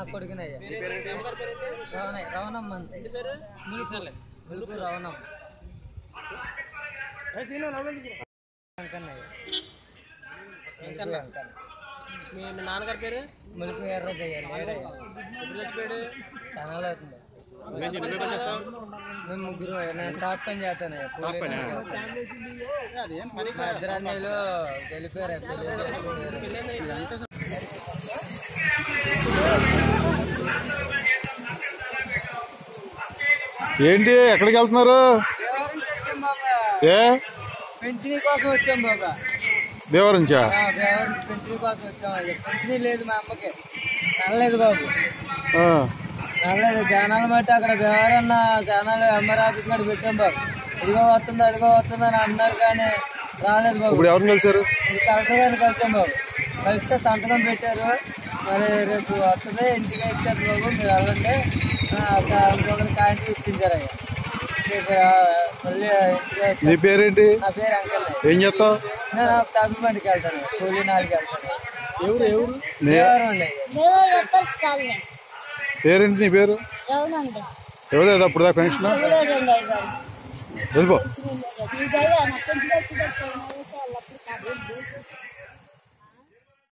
కొడుకునయ్య రవణయ్య రవణమ్మ అంతే ములుకు ములుకు రవణమ్మ వెంకన్నయ్య వెంకన్న వెంకన్న మీ మీ నాన్నగారి పేరు ములుకు ఎర్రజయ్య లేడయ్య ఎప్పుడు చచ్చిపోయాడు చాలా అవుతుంది మేము ముగ్గురు నేను టాప్ పని చేస్తానయ్య కూలీ పని చేస్తాను. మా ఇద్దరు అన్నయ్యలు వెళ్ళిపోయారు పెళ్లి చేసుకున్నారు. ఏంటి ఎక్కడికి వెళ్తున్నారు దేవరం వచ్చాం బాబా ఏ పెన్షన్ కోసం వచ్చాం బాబా దేవరంచా ఆ, దేవరం పెన్షన్ కోసం వచ్చాం అయ్యా పెన్షన్ లేదు మా అమ్మకి నల్లలేదు బాబు ఆ, నల్లలేదు ఛానల్ బట్టి అక్కడ దేవరన్న ఛానల్ ఎంఆర్ ఆఫీస్ కాడ పెట్టాం బాబు ఇదిగో వస్తుంది అదిగో వస్తుంది అని అన్నారు కానీ రాలేదు బాబు ఇప్పుడు ఎవరిని కలిసారు ఇప్పుడు కలెక్టర్ గారిని కలిసాం బాబు కలిస్తే సంతకం పెట్టారు మరి రేపు వస్తుంది ఇంటికి ఇచ్చారు బాబు మీరు వెళ్ళండి ఆ, ఒక ఇంకొకరు కాయించి ఇప్పించారు అయ్యా రేపు ఆ, మళ్ళీ ఇంటికి వచ్చి- నీ పేరేంటి నా పేరు అంకల్ ఏం చేస్తావు నేను తమిళ మందికి వెళ్తాను కూలీ నాలుగు వెళ్తాను ఎవరు ఎవరు దేవరం అండి దేవర్ ఎప్పటి కాలే పేరేంటి నీ పేరు రౌనండి ఎవలేదు అప్పుడు దాకా పెన్షన్ ఇవ్వలేదండి అయ్య గారు వెళ్ళిపో ఈ దయ నాకు ఇంటికి వచ్చి పెట్టాను